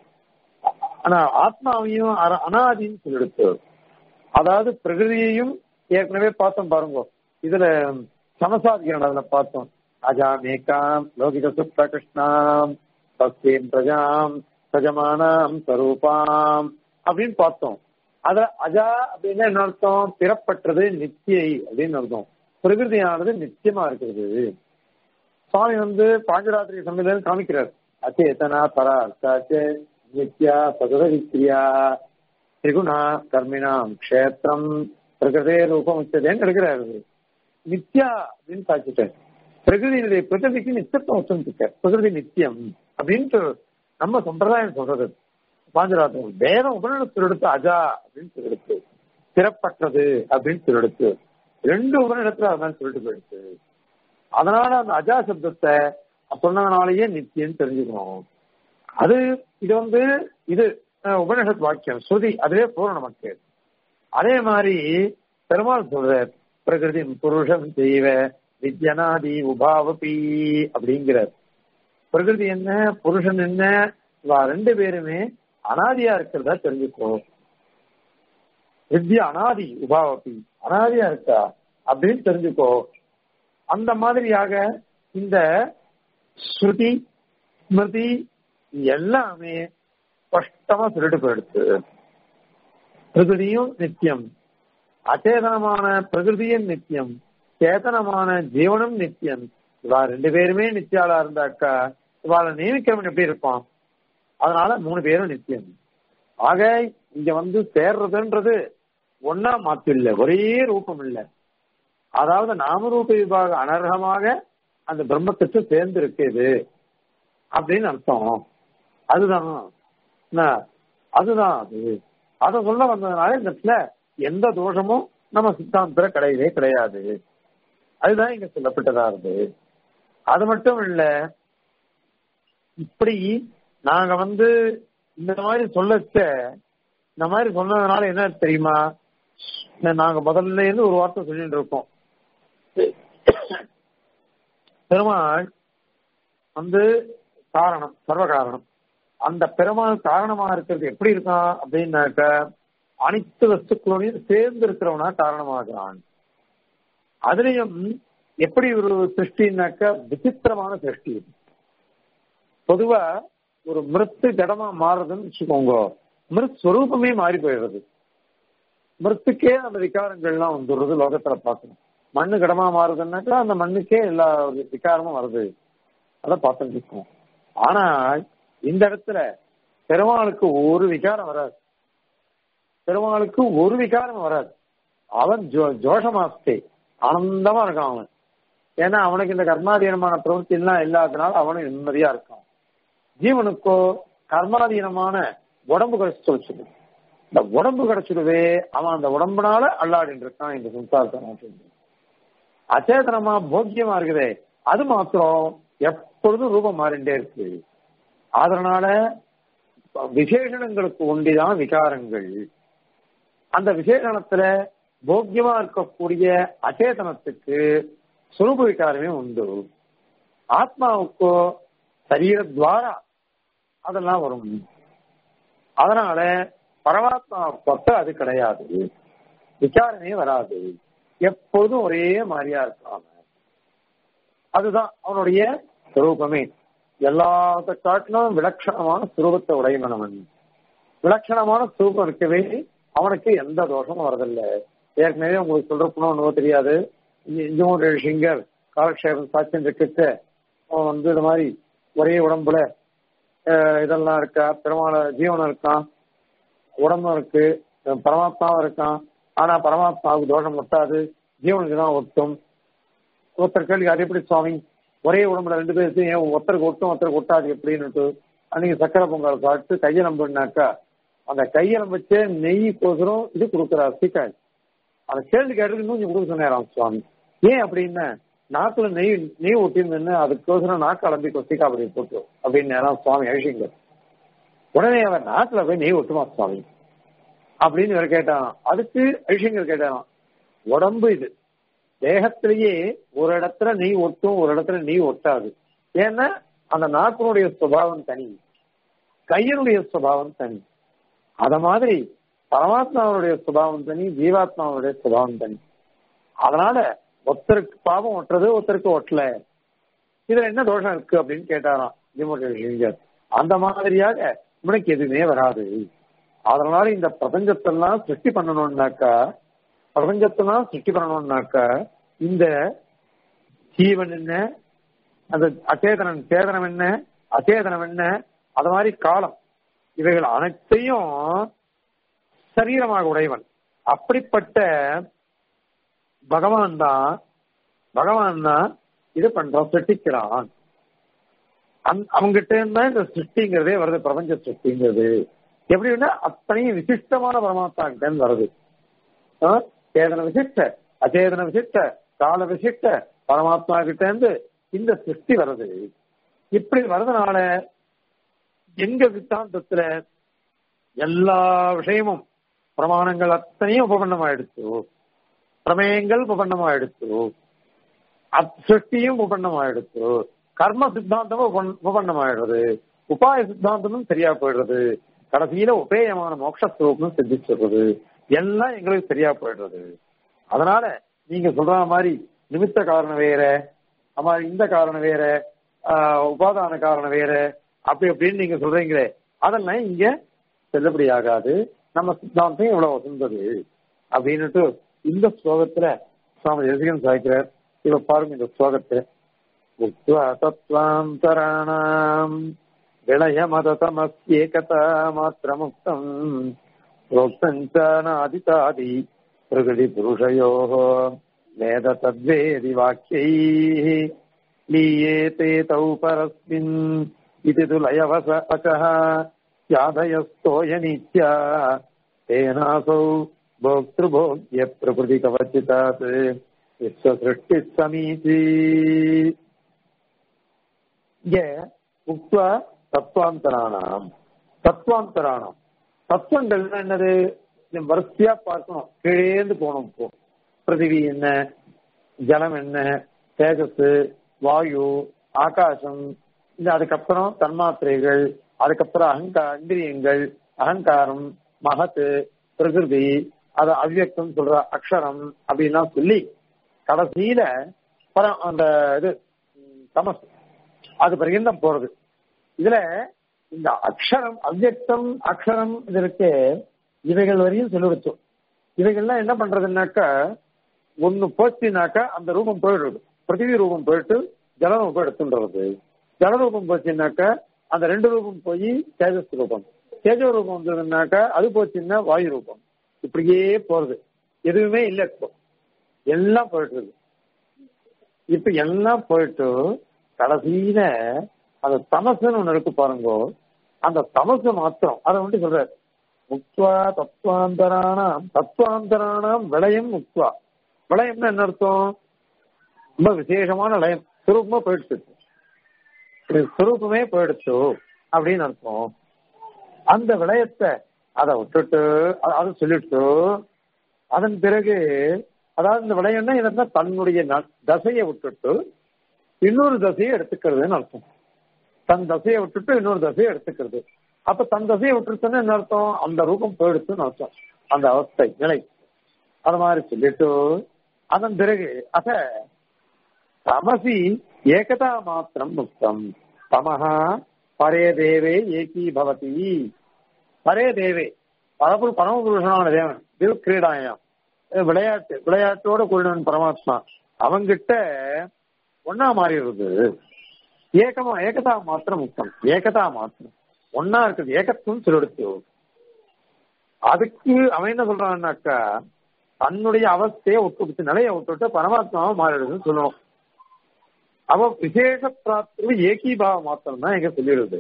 ஆனா ஆத்மாவையும் அனாதின்னு சொல்லிடுச்சு அதாவது பிரகிருதியையும் ஏற்கனவே பார்த்தோம் பாருங்க இதுல சமசாதிகரன் அதுல பார்த்தோம் அஜாமேகாம் லோகித சுப்த கிருஷ்ணாம் சஸ்தீம் பிரஜாம் சஜமானாம் சரூபாம் அப்படின்னு பார்த்தோம் அத அஜா அப்படின்னா என்ன அர்த்தம் பிறப்பற்றது நித்தியை அப்படின்னு அர்த்தம் பிரகிருதியானது நித்தியமா இருக்கிறது சுவாமி வந்து பாஞ்சராத்திரி சமையல் காமிக்கிறார் அச்சேதனா பரா அர்த்தாச்சே நித்யா சதுரவிக்ரியா திரிகுணா கர்மினாம் க்ஷேத்திரம் பிரகிருதே ரூபம் உச்சதேன்னு எடுக்கிறாரு நித்யா அப்படின்னு சாச்சிட்டேன் பிரகிருதியினுடைய பிரகிருதிக்கு நித்தியத்துவம் வச்சுருக்க பிரகிருதி நித்தியம் அப்படின்ட்டு நம்ம சம்பிரதாயம் சொல்றது பாஞ்சராத்திரம் வேதம் உபநிடத்தில் எடுத்து அஜா அப்படின்னு சொல்லிடுச்சு சிறப்பற்றது அப்படின்னு சொல்லிடுச்சு ரெண்டு உபநிடத்துல அதான் சொல்லிட்டு போயிடுச்சு அதனால அந்த அஜா சப்தத்தை சொன்னதுனாலேயே நித்தியம் தெரிஞ்சுக்கணும் அது இது வந்து இது உபநிஷத் வாக்கியம் ஸ்ருதி அதுவே போறோம் நமக்கு அதே மாதிரி பெருமாள் சொல்ற பிரகிருதி புருஷம் செய்வ வித்யனாதி உபாவபி அப்படிங்கிறார் பிரகிருதி என்ன புருஷன் என்ன ரெண்டு பேருமே அனாதியா இருக்கிறதா தெரிஞ்சுக்கோ வித்யா அனாதி உபாவபி அனாதியா இருக்கா அப்படின்னு தெரிஞ்சுக்கோ அந்த மாதிரியாக இந்த ஸ்ருதி ஸ்மிருதி எல்லாமே ஸ்பஷ்டமா சொல்லிட்டு போயிடுச்சு பிரகிருதியும் நித்தியம் அச்சேதனமான பிரகிருதியும் நித்தியம் சேதனமான ஜீவனும் நித்தியம் இவா ரெண்டு பேருமே நித்தியாளா இருந்தாக்கா இவாளை நியமிக்கிறவன் எப்படி இருப்பான் அதனால மூணு பேரும் நித்தியம் ஆக இங்க வந்து சேர்றதுன்றது ஒன்னா மாத்து இல்ல ஒரே ரூபம் இல்ல அதாவது நாமரூப விபாக அனர்ஹமாக அந்த பிரம்மத்துக்கு சேர்ந்து இருக்குது அப்படின்னு அர்த்தம் அதுதான் அதுதான் அது அதை சொல்ல வந்ததுனால இந்த இடத்துல எந்த தோஷமும் நம்ம சித்தாந்தத்துல கிடையவே கிடையாது அதுதான் இங்க சொல்லப்பட்டதா இருக்கு அது மட்டும் இல்ல இப்படி நாங்க வந்து இந்த மாதிரி சொல்லச்ச இந்த மாதிரி சொன்னதுனால என்ன தெரியுமா நாங்க முதல்ல இருந்து ஒரு வார்த்தை சொல்லிட்டு இருக்கோம் பெருமாள் வந்து காரணம் சர்வ காரணம் அந்த பெருமாள் காரணமா இருக்கிறது எப்படி இருக்கான் அப்படின்னாக்க அனைத்து வஸ்துக்களோடையும் சேர்ந்து இருக்கிறவனா காரணமாகிறான் அதுலயும் எப்படி ஒரு சிருஷ்டின்னாக்க விசித்திரமான சிருஷ்டி இது பொதுவா ஒரு மிருத்து ஜடமா மாறுறதுன்னு வச்சுக்கோங்க மிருத் ஸ்வரூபமே மாறி போயிடுறது மிருத்துக்கே அந்த விகாரங்கள்லாம் வந்துடுறது லோகத்துல பார்க்கணும் மண்ணு கடமா மாறுதுன்னாக்கா அந்த மண்ணுக்கே எல்லா விகாரமும் வருது அதை பார்த்துட்டு இருக்கோம் ஆனா இந்த இடத்துல பெருமாளுக்கு ஒரு விகாரம் வராது பெருமாளுக்கு ஒரு விகாரம் வராது அவன் ஜோ ஜோஷமாஸ்தே ஆனந்தமா இருக்கான் அவன் ஏன்னா அவனுக்கு இந்த கர்மாதீனமான பிரவൃத்தி எல்லாம் இல்லாதனால அவனும் நிம்மதியா இருக்கான் ஜீவனுக்கோ கர்மாதீனமான உடம்பு கிடைச்சு வச்சுது இந்த உடம்பு கிடைச்சிடுவே அவன் அந்த உடம்புனால அல்லாடின்னு இருக்கான் இந்த சம்சாரத்தை அச்சேதனமா போக்கியமா இருக்குதே அது மாத்திரம் எப்பொழுதும் ரூபம் மாறிண்டே இருக்கு அதனால விசேஷணங்களுக்கு ஒண்டிதான் விகாரங்கள் அந்த விசேஷணத்துல போக்கியமா இருக்கக்கூடிய அச்சேதனத்துக்கு சுரூப விகாரமே உண்டு ஆத்மாவுக்கோ சரீரத்வாரா அதெல்லாம் வரும் அதனால பரமாத்மா பொத்த அது கிடையாது விசாரணே வராது எப்பொழுதும் ஒரே மாதிரியா இருக்காம அதுதான் அவனுடைய சுரூபமே எல்லாத்த காட்டிலும் விலட்சணமான சுரூபத்தை உடையவன் அவன் விலட்சணமான சுரூபம் இருக்கவே அவனுக்கு எந்த தோஷமும் வரதில்லை ஏற்கனவே உங்களுக்கு சொல்றப்போ ஒன்றும் தெரியாது இஞ்சோட சிங்கர் காலக்ஷேபம் சாட்சியம் இருக்கிட்டு அவன் வந்து இது மாதிரி ஒரே உடம்புல இதெல்லாம் இருக்கா பெருமாள ஜீவனம் இருக்கான் உடம்பும் இருக்கு பரமாத்மாவும் இருக்கான் ஆனா பரமாத்மாவுக்கு தோஷம் ஒட்டாது ஜீவனுக்கு தான் ஒட்டும் ஒருத்தர் கேள்வி அது எப்படி சுவாமி ஒரே உடம்புல ரெண்டு பேருக்கு ஏன் ஒருத்தருக்கு ஒட்டும் ஒருத்தருக்கு ஒட்டாது எப்படின்னுட்டு அன்னைக்கு சக்கரை பொங்கல் சாப்பிட்டு கையெலம்புனாக்கா அந்த கையெலம்பச்சே நெய்க்கோசரம் இது கொடுக்குறாரு சீக்காய் அந்த கேள்வி கேட்டுக்கு கொஞ்சம் கொடுக்க சொன்னாராம் சுவாமி ஏன் அப்படின்னா நாக்குல நெய் நெய் ஒட்டியிருந்தேன்னு அதுக்கோசரம் நாக்கு அலம்பி கொஸ்திக்கா அப்படி போட்டு அப்படின்னு நேரம் சுவாமி அழிசிங்க உடனே அவர் நாக்குல போய் நெய் ஒட்டுமா சுவாமி அப்படின்னு இவர் கேட்டான் அதுக்கு ஐஷங்கர் கேட்டான் உடம்பு இது தேகத்திலேயே ஒரு இடத்துல நெய் ஒட்டும் ஒரு இடத்துல நெய் ஒட்டாது ஏன்னா அந்த நாக்கினுடைய சுபாவம் தனி கையனுடைய சுபாவம் தனி அத மாதிரி பரமாத்மாவுடைய சுபாவம் தனி ஜீவாத்மாவுடைய சுபாவம் தனி அதனால ஒருத்தருக்கு பாவம் ஒட்டுறது ஒருத்தருக்கு ஒட்டல இதுல என்ன தோஷம் இருக்கு அப்படின்னு கேட்டாராம் ஜிமோட்டர் அந்த மாதிரியாக உனக்கு எதுவுமே வராது அதனால இந்த பிரபஞ்சத்தெல்லாம் சிருஷ்டி பண்ணணும்னாக்கா பிரபஞ்சத்தெல்லாம் சிருஷ்டி பண்ணணும்னாக்கா இந்த ஜீவன் என்ன அந்த அச்சேதனன் சேதனம் என்ன அச்சேதனம் என்ன அது மாதிரி காலம் இவைகள் அனைத்தையும் சரீரமாக உடையவன் அப்படிப்பட்ட பகவான் தான் பகவான் தான் இது பண்றான் சிருஷ்டிக்கிறான் அவங்ககிட்ட இருந்தா இந்த சிருஷ்டிங்கிறதே வருது பிரபஞ்ச சிருஷ்டிங்கிறது எப்படின்னா அத்தனையும் விசிஷ்டமான பரமாத்மா கிட்ட வருது சேதன விசிஷ்ட அச்சேதன விசிஷ்ட கால விசிஷ்ட பரமாத்மா கிட்ட இருந்து இந்த சிருஷ்டி வருது இப்படி வர்றதுனால எங்க சித்தாந்தத்துல எல்லா விஷயமும் பிரமாணங்கள் அத்தனையும் உபபண்ணமாயிடுச்சு பிரமேயங்கள் உபபண்ணமாயிடுச்சு சிருஷ்டியும் உபபண்ணமாயிடுச்சு கர்ம சித்தாந்தமும் உபபண்ணமாயிடுறது உபாய சித்தாந்தமும் சரியா போயிடுறது கடைசியில உபேயமான மோட்சஸ்வரூபம் சித்திச்சிடுறது எல்லாம் எங்களுக்கு சரியா போயிடுறது அதனால நீங்க சொல்ற மாதிரி நிமித்த காரணம் வேற அம்மா இந்த காரணம் வேற உபாதான காரணம் வேற அப்படி அப்படின்னு நீங்க சொல்றீங்களே அதெல்லாம் இங்க செல்லுபடி ஆகாது நம்ம சித்தாந்தம் இவ்வளவு வசந்தது அப்படின்னுட்டு இந்த ஸ்லோகத்துல சுவாமி ரசிகன் சாய்க்கிறார் இப்ப பாருங்க இந்த ஸ்லோகத்தை தத்வாந்தராணாம் विलयमदतमस्येकता मात्रमुक्तम् प्रोक्तम् च नादितादि प्रकृतिपुरुषयोः वेद तद्वेदि वाक्यैः लीयेते तौ परस्मिन् इति तु लयवस अचः स्याधयस्तोयनित्या तेनासौ भोक्तृभोग्यप्रकृतिकवचितात् विश्वसृष्टिः समीची உக்வா தத்துவாந்தராணாம் தத்துவாந்தராணம் தத்துவங்கள் என்னது வரிசையா பார்க்கணும் கீழேந்து போகணும் இப்போ பிருத்திவி என்ன ஜலம் என்ன தேஜஸ் வாயு ஆகாசம் இந்த அதுக்கப்புறம் தன்மாத்திரைகள் அதுக்கப்புறம் அகங்கா இந்திரியங்கள் அகங்காரம் மகத்து பிரகிருதி அது அவ்வியக்தம் சொல்ற அக்ஷரம் அப்படின்லாம் சொல்லி கடைசியில பரம் அந்த இது ம், தமஸ் அது பர்யந்தம் போறது இதுல இந்த அக்ஷரம் அவ்வியக்தம் அக்ஷரம் இது இருக்கு இவைகள் வரையும் சொல்லிடுச்சோம் இவைகள்லாம் என்ன பண்றதுன்னாக்கா ஒண்ணு போச்சுனாக்கா அந்த ரூபம் போயிடுறது பிருத்திவி ரூபம் போயிட்டு ஜலரூபம் எடுத்துன்றது ஜலரூபம் போச்சுன்னாக்கா அந்த ரெண்டு ரூபம் போய் தேஜஸ் ரூபம் தேஜோ ரூபம் வந்ததுன்னாக்கா அது போச்சுன்னா வாயு ரூபம் இப்படியே போறது எதுவுமே இல்லை இப்போ எல்லாம் போயிட்டு இருக்கு இப்ப எல்லாம் போயிட்டு கடைசியில அந்த தமசுன்னு ஒண்ணு இருக்கு பாருங்க அந்த தமசு மாத்திரம் அதை வந்து சொல்றாரு முக்துவா தத்துவாந்தரானாம் தத்துவாந்தரானாம் விளையம் முக்துவா விளையம்னா என்ன அர்த்தம் ரொம்ப விசேஷமான லயம் சுரூபமா போயிடுச்சு இது சுரூபமே போயிடுச்சு அப்படின்னு அர்த்தம் அந்த விடயத்தை அதை விட்டுட்டு அ- அதை சொல்லிட்டு அதன் பிறகு அதாவது இந்த விடயம்னா என்னன்னா தன்னுடைய ந- தசையை விட்டுட்டு இன்னொரு தசையை எடுத்துக்கிறதுன்னு அர்த்தம் தன் தசையை விட்டுட்டு இன்னொரு தசையை எடுத்துக்கிறது அப்ப தன் தசையை விட்டுருச்சுன்னா என்ன அர்த்தம் அந்த ரூபம் போயிடுச்சுன்னு அர்த்தம் அந்த அவஸ்தை நிலை அது மாதிரி சொல்லிட்டு அதன் பிறகு அத தமசி ஏகதா மாத்திரம் முக்தம் தமஹா பரே தேவே ஏகீ பவதி பரே தேவே பரபு பரமபுருஷனான தேவன் திரு கிரீடாயம் விளையாட்டு விளையாட்டோட கூடினவன் பரமாத்மா அவங்கிட்ட ஒன்னா மாறிடுறது ஏகமா ஏகதா மாத்திரம் முக்தம் ஏகதா மாத்திரம் ஒன்னா இருக்குது ஏகத்துவம் சொல்லிடுச்சு அதுக்கு அவன் என்ன சொல்றான்னாக்கா தன்னுடைய அவஸ்தையை விட்டு நிலையை விட்டுட்டு பரமாத்மாவை மாறிடுதுன்னு சொல்லணும் அவ விசேஷ பிராப்தி ஏகீபாவம் மாத்திரம் தான் எங்க சொல்லிடுது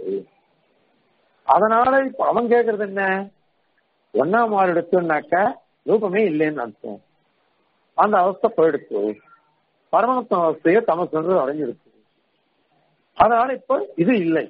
அதனால இப்ப அவன் கேக்குறது என்ன ஒன்னா மாறிடுச்சுன்னாக்கா ரூபமே இல்லைன்னு அர்த்தம் அந்த அவஸ்தை போயிடுச்சு பரமாத்மா அவஸ்தையை தமக்கு அடைஞ்சிடுச்சு அதனால இப்ப இது இல்லை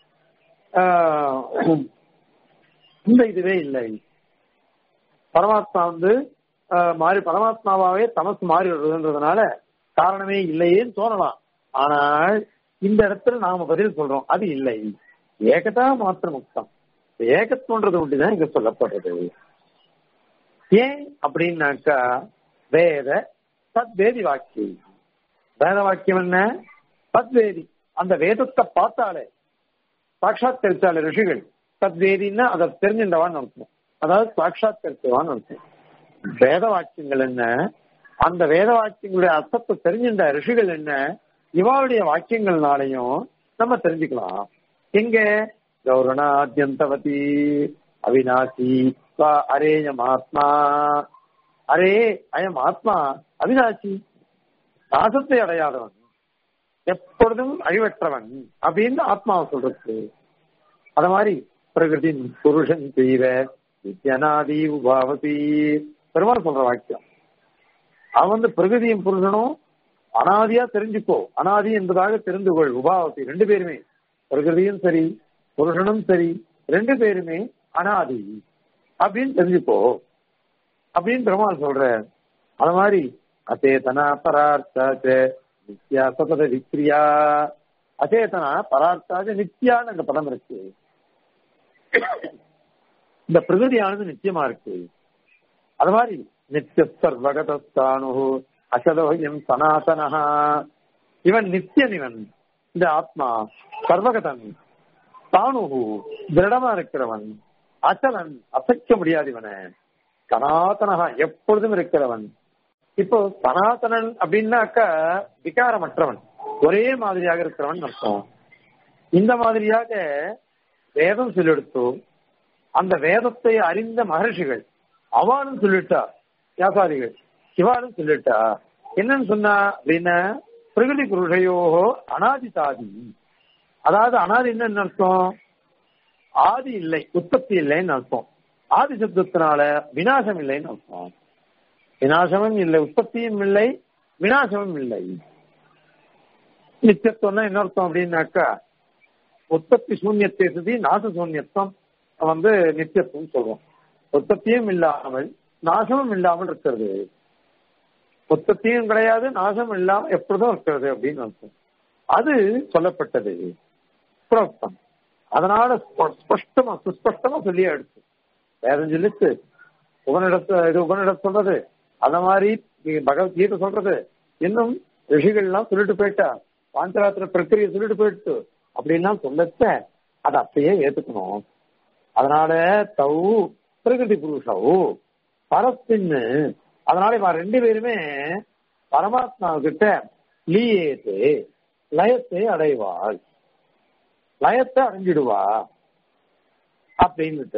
ஆஹ் இந்த இதுவே இல்லை பரமாத்மா வந்து ஆஹ் மாறி பரமாத்மாவாவே தமசு மாறி வருதுன்றதுனால காரணமே இல்லையேன்னு தோணலாம் ஆனால் இந்த இடத்துல நாம பதில் சொல்றோம் அது இல்லை ஏகதா மாத்திர முக்தம் ஏகத்துவன்றது ஒன்றுதான் இங்க சொல்லப்படுறது ஏன் அப்படின்னாக்கா வேத சத்வேதி வாக்கியம் வேத வாக்கியம் என்ன சத்வேதி அந்த வேதத்தை பார்த்தாலே சாட்சாத்கரித்தாலே ரிஷிகள் சத்வேதின்னா அதை தெரிஞ்சின்றவான்னு அர்த்தம் அதாவது சாட்சாத்கரித்தவான்னு அர்த்தம் வேத வாக்கியங்கள் என்ன அந்த வேத வாக்கியங்களுடைய அர்த்தத்தை தெரிஞ்சின்ற ரிஷிகள் என்ன இவாளுடைய வாக்கியங்கள்னாலையும் நம்ம தெரிஞ்சுக்கலாம் எங்க கௌரணாத்யந்தவதி அவிநாசி வா அரேயம் ஆத்மா அரே அயம் ஆத்மா அவிநாசி நாசத்தை அடையாதவன் எப்பொழுதும் அழிவற்றவன் அப்படின்னு ஆத்மாவை சொல்றது அத மாதிரி பிரகிருதி புருஷன் செய்வ வித்யநாதி உபாவதி பெருமாள் சொல்ற வாக்கியம் அவன் வந்து பிரகிருதியும் புருஷனும் அனாதியா தெரிஞ்சுக்கோ அனாதி என்பதாக தெரிந்து கொள் உபாவதி ரெண்டு பேருமே பிரகிருதியும் சரி புருஷனும் சரி ரெண்டு பேருமே அனாதி அப்படின்னு தெரிஞ்சுக்கோ அப்படின்னு பெருமாள் சொல்ற அது மாதிரி அச்சேதனா பரார்த்தாச்ச நித்யா சதத விக்ரியா அச்சேதனா பரார்த்தாச்ச நித்யான்னு அந்த படம் இருக்கு இந்த பிரகிருதியானது நித்தியமா இருக்கு அது மாதிரி நித்திய சர்வகதானு அசதோயம் சனாதனஹா இவன் நித்தியன் இவன் இந்த ஆத்மா சர்வகதன் தானுகு திருடமா இருக்கிறவன் அச்சலன் அசைக்க முடியாது இவனை சனாதனஹா எப்பொழுதும் இருக்கிறவன் இப்போ சனாதனன் அப்படின்னாக்கா விகாரமற்றவன் ஒரே மாதிரியாக இருக்கிறவன் அர்த்தம் இந்த மாதிரியாக வேதம் சொல்லெடுத்தோ அந்த வேதத்தை அறிந்த மகர்ஷிகள் அவனும் சொல்லிட்டா வியாபாரிகள் சிவானும் சொல்லிட்டா என்னன்னு சொன்னா அப்படின்னா பிரகிருதி புருஷயோகோ அனாதி சாதி அதாவது அனாதி என்ன அர்த்தம் ஆதி இல்லை உற்பத்தி இல்லைன்னு அர்த்தம் ஆதி சப்தத்தினால விநாசம் இல்லைன்னு அர்த்தம் விநாசமும் இல்லை உற்பத்தியும் இல்லை விநாசமும் இல்லை நித்தியத்துவம்னா என்ன அர்த்தம் அப்படின்னாக்கா உற்பத்தி சூன்யத்தை சுதி நாச சூன்யத்துவம் வந்து நித்தியத்துவம் சொல்றோம் உற்பத்தியும் இல்லாமல் நாசமும் இல்லாமல் இருக்கிறது உற்பத்தியும் கிடையாது நாசம் இல்லாமல் எப்பொழுதும் இருக்கிறது அப்படின்னு அர்த்தம் அது சொல்லப்பட்டது புரோக்தம் அதனால ஸ்ப- ஸ்பஷ்டமா சுஸ்பஷ்டமா சொல்லியே எடுத்து வேதம் சொல்லிச்சு உபனிடத்து இது உபனிடத்து சொல்றது அந்த மாதிரி நீங்க பகவத்கீதை சொல்றது இன்னும் ரிஷிகள்லாம் சொல்லிட்டு போயிட்டா பாஞ்சராத்திர பிரக்கிரியை சொல்லிட்டு போயிட்டு அப்படின்லாம் சொல்லச்ச அதை அப்படியே ஏத்துக்கணும் அதனால தௌ பிரகிருதி புருஷவு பரஸ்பின்னு அதனால இவன் ரெண்டு பேருமே பரமாத்மா கிட்ட லீயேத்து லயத்தை அடைவாள் லயத்தை அடைஞ்சிடுவா அப்படின்னுட்டு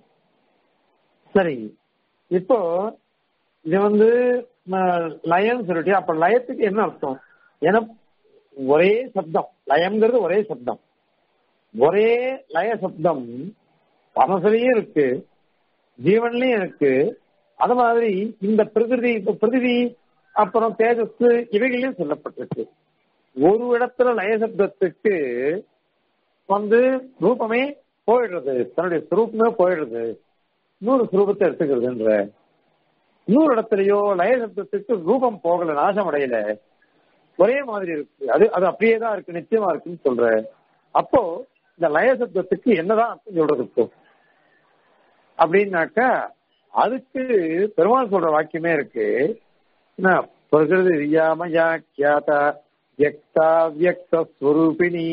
சரி இப்போ இது வந்து ம, லயம்னு சொல்லிட்டு அப்ப லயத்துக்கு என்ன அர்த்தம் ஏன்னா ஒரே சப்தம் லயம்ங்கிறது ஒரே சப்தம் ஒரே லய சப்தம் பரமசிலையும் இருக்கு ஜீவன்லயும் இருக்கு அது மாதிரி இந்த பிரகிருதி இப்ப பிரகிருதி அப்புறம் தேஜஸ் இவைகளையும் சொல்லப்பட்டிருக்கு ஒரு இடத்துல லய சப்தத்துக்கு வந்து ரூபமே போயிடுறது தன்னுடைய சுரூபமே போயிடுறது இன்னொரு சுரூபத்தை எடுத்துக்கிறதுன்ற இன்னொரு இடத்துலயோ லய சப்தத்துக்கு ரூபம் போகல நாசம் அடையல ஒரே மாதிரி இருக்கு அது அது அப்படியே தான் இருக்கு நிச்சயமா இருக்குன்னு சொல்ற அப்போ இந்த லய சப்தத்துக்கு என்னதான் அர்த்தம் சொல்றது இப்போ அப்படின்னாக்கா அதுக்கு பெருமாள் சொல்ற வாக்கியமே இருக்கு என்ன, பிரகிருதி ரியாமயா கியாதா வியக்தா வியக்த ஸ்வரூபிணி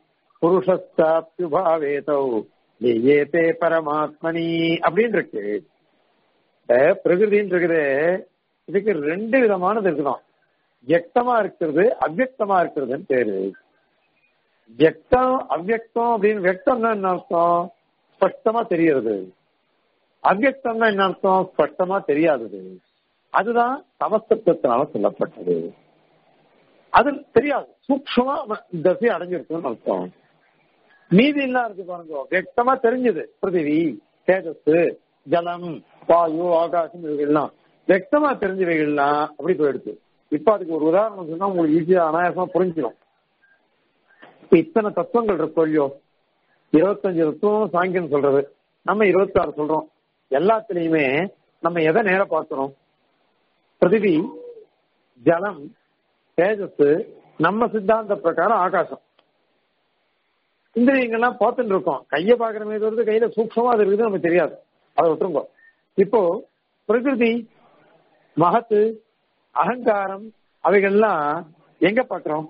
புருஷஸ்தாப்யுபாவேதௌ ஏதே பரமாத்மனி அப்படின்னு இருக்கு இந்த பிரகிருதின்னு இருக்குது இதுக்கு ரெண்டு விதமானது இருக்குதான் வியக்தமா இருக்கிறது அவ்யக்தமா இருக்கிறதுன்னு பேரு வியக்தம் அவ்யக்தம் அப்படின்னு வியக்தம்னா என்ன அர்த்தம் ஸ்பஷ்டமா தெரியறது அவ்யக்தம்னா என்ன அர்த்தம் ஸ்பஷ்டமா தெரியாதது அதுதான் சமஸ்தத்தினால சொல்லப்பட்டது அது தெரியாது சூக்ஷமா தசை அடைஞ்சிருக்குன்னு அர்த்தம் மீதி எல்லாம் இருக்கு பாருங்க வியக்தமா தெரிஞ்சது பிருத்திவி தேஜஸ் ஜலம் வாயு ஆகாசம் இவைகள்லாம் வியக்தமா தெரிஞ்சவைகள்லாம் அப்படி போயிடுது இப்ப அதுக்கு ஒரு உதாரணம் சொன்னா உங்களுக்கு ஈஸியா அனாயாசமா புரிஞ்சிடும் இப்ப இத்தனை தத்துவங்கள் இருக்கோ இல்லையோ இருபத்தஞ்சு தத்துவம் சாங்கியம் சொல்றது நம்ம இருபத்தி ஆறு சொல்றோம் எல்லாத்துலயுமே நம்ம எதை நேர பார்க்கிறோம் பிருத்திவி ஜலம் தேஜஸ் நம்ம சித்தாந்த பிரகாரம் ஆகாசம் இந்திரியங்கள்லாம் பார்த்துட்டு இருக்கோம் கையை பார்க்கறமே தவிர்த்து கையில சூக்ஷமா அது இருக்குது நமக்கு தெரியாது அதை விட்டுருங்க இப்போ பிரகிருதி மகத்து அகங்காரம் அவைகள்லாம் எங்க பார்க்கிறோம்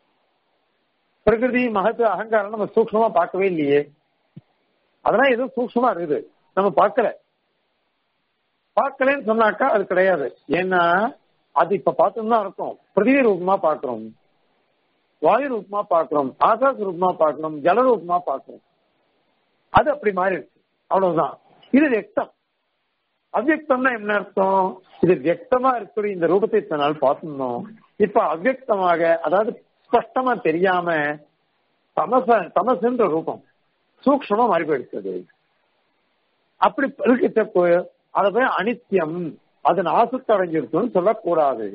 பிரகிருதி மகத்து அகங்காரம் நம்ம சூக்ஷமா பார்க்கவே இல்லையே அதெல்லாம் எதுவும் சூக்ஷமா இருக்குது நம்ம பார்க்கல பார்க்கலன்னு சொன்னாக்கா அது கிடையாது ஏன்னா அது இப்ப பார்த்தோம்னா இருக்கும் பிரதிவி ரூபமா பார்க்கிறோம் வாயு ரூபமா பார்க்கிறோம் ஆகாச ரூபமா பார்க்கிறோம் ஜல ரூபமா பார்க்கிறோம் அது அப்படி மாறி இருக்கு அவ்வளவுதான் இது வியக்தம் அவ்யக்தம்னா என்ன அர்த்தம் இது வியக்தமா இருக்கிற இந்த ரூபத்தை இத்தனை நாள் பார்த்துருந்தோம் இப்ப அவ்யக்தமாக அதாவது ஸ்பஷ்டமா தெரியாம தமச தமசுன்ற ரூபம் சூக்ஷமா மாறி போயிடுச்சது அப்படி இருக்க அதை போய் அனித்தியம் அது நாசுக்கு அடைஞ்சிருக்குன்னு சொல்லக்கூடாது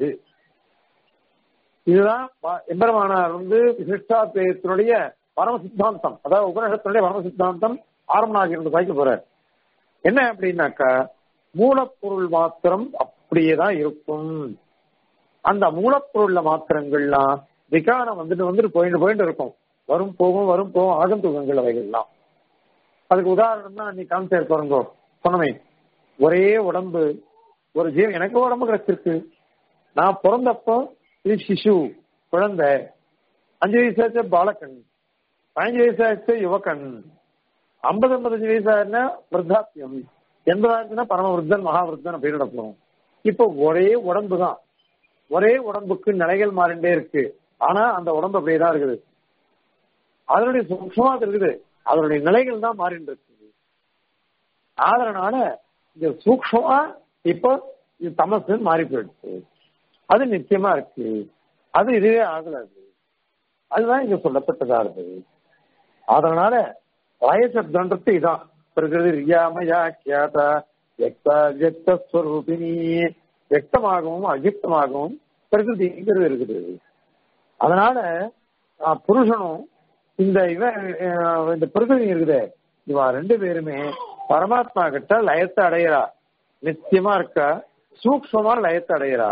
இதுதான் ப- எம்பெருமானார் வந்து விசிஷ்டாத்வயத்தினுடைய பரம சித்தாந்தம் அதாவது உபநிஷத்தினுடைய பரம சித்தாந்தம் ஆரம்பனாக இருந்து சாய்க்க போறார் என்ன அப்படின்னாக்கா மூலப்பொருள் மாத்திரம் அப்படியே தான் இருக்கும் அந்த மூலப்பொருள்ல மாத்திரங்கள்லாம் விகாரம் வந்துட்டு வந்துட்டு போயிட்டு போயிட்டு இருக்கும் வரும் போகும் வரும் போகும் ஆகந்துகங்கள் அவைகள்லாம் அதுக்கு உதாரணம்னா நீ காமிச்சார் பாருங்க சொன்னமே ஒரே உடம்பு ஒரு ஜீவன் எனக்கு உடம்பு கிடைச்சிருக்கு நான் பிறந்தப்போ இது சிசு குழந்தை அஞ்சு வயசாச்சு பாலக்கன் பதினஞ்சு வயசாச்சு யுவக்கன் ஐம்பது ஐம்பத்தஞ்சு வயசாயிருந்தா விருத்தாப்பியம் எண்பதாயிரத்துனா பரம விருத்தன் மகாவிருத்தன் அப்படின்னு நடக்கும் இப்போ ஒரே உடம்பு தான் ஒரே உடம்புக்கு நிலைகள் மாறிண்டே இருக்கு ஆனா அந்த உடம்பு அப்படியே தான் இருக்குது அதனுடைய சூக்ஷமா இருக்குது அதனுடைய நிலைகள் தான் மாறிட்டு இருக்கு அதனால இந்த சூக்ஷமா இப்போ இது தமசு மாறி போயிடுச்சு அது நிச்சயமா இருக்கு அது இதுவே ஆகல அது அதுதான் இங்க சொல்லப்பட்டதா இருக்கு அதனால வயசப்தன்றது இதான் பிரகிருதி ரியாமயா கியாதா வியக்தா வியக்த ஸ்வரூபிணி வியக்தமாகவும் அவ்யக்தமாகவும் பிரகிருதிங்கிறது இருக்குது அதனால ஆஹ், புருஷனும் இந்த இவன் ஆஹ், இந்த பிரகிருதி இருக்குதே இவா ரெண்டு பேருமே பரமாத்மா கிட்ட லயத்தை அடையிறா நிச்சயமா இருக்கா சூக்ஷமா லயத்தை அடையிறா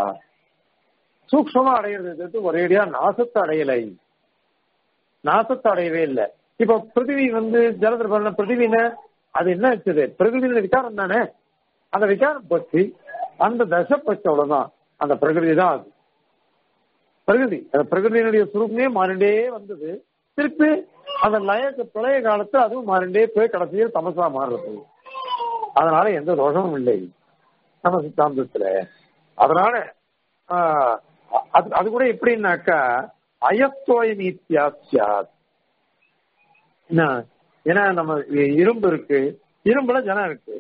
சூக்ஷமா அடையிறது ஒரேடியா நாசத்தை அடையலை நாசத்தை அடையவே இல்லை இப்ப பிருத்திவி வந்து ஜலத்துல பண்ண பிருத்திவின அது என்ன இருக்குது பிரகிருதியோட விகாரம் தானே அந்த விகாரம் போச்சு அந்த தசை போச்சு அவ்வளவுதான் அந்த பிரகிருதி தான் அது பிரகிருதி அந்த பிரகிருதியினுடைய சுரூபமே மாறிண்டே வந்தது திருப்பி அந்த லய பிரளய காலத்துல அதுவும் மாறிண்டே போய் கடைசியில் தமசா மாறுறது அதனால எந்த தோஷமும் இல்லை நம்ம சித்தாந்தத்துல அதனால ஆஹ், அது அது கூட எப்படின்னாக்கா அயத்தோய நீத்தியாசியாத் என்ன ஏன்னா நம்ம இரும்பு இருக்கு இரும்புல ஜனம் இருக்கு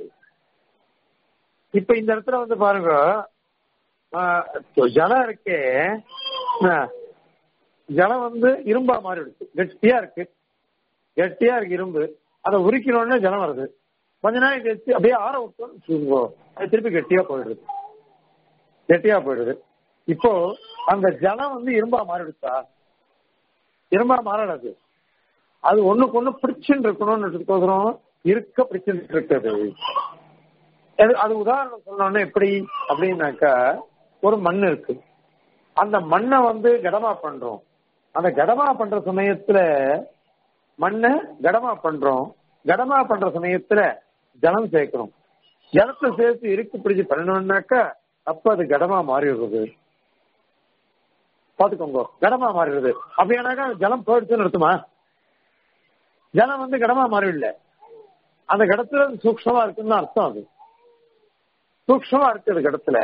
இப்ப இந்த இடத்துல வந்து பாருங்க ஆஹ், ஜலம் இருக்கே என்ன, ஜலம் வந்து இரும்பா மாறிடுச்சு கெட்டியா இருக்கு கெட்டியா இருக்கு இரும்பு அதை உரிக்கணும்னு ஜலம் வருது கொஞ்ச நாள் கழிச்சு அப்படியே ஆற விட்டோம்னு வச்சுக்கோங்க, அது திருப்பி கெட்டியா போயிடுது கெட்டியா போயிடுது இப்போ அந்த ஜலம் வந்து இரும்பா மாறிடுச்சா இரும்பா மாறலாது அது ஒண்ணுக்கு ஒண்ணு பிடிச்சுன்னு இருக்கணும்னு இருக்க பிடிச்சுட்டு இருக்குது அது அது உதாரணம் சொல்லணும்னா எப்படி அப்படின்னாக்கா ஒரு மண் இருக்கு அந்த மண்ணை வந்து கடமா பண்றோம் அந்த கடமா பண்ற சமயத்துல மண்ணை கடமா பண்றோம் கடமா பண்ற சமயத்துல ஜலம் சேர்க்கிறோம் ஜலத்தை சேர்த்து இறுக்கி பிடிச்சு பண்ணணும்னாக்கா அப்ப அது கடமா மாறிடுறது பாத்துக்கோங்க கடமா மாறிடுது அப்படியானாக்கா ஜலம் போயிடுச்சுன்னு அர்த்தமா ஜலம் வந்து கடமா மாறிடல அந்த கடத்துல சூக்ஷமா இருக்குன்னு அர்த்தம் அது சூக்ஷமா இருக்கு அது கடத்துல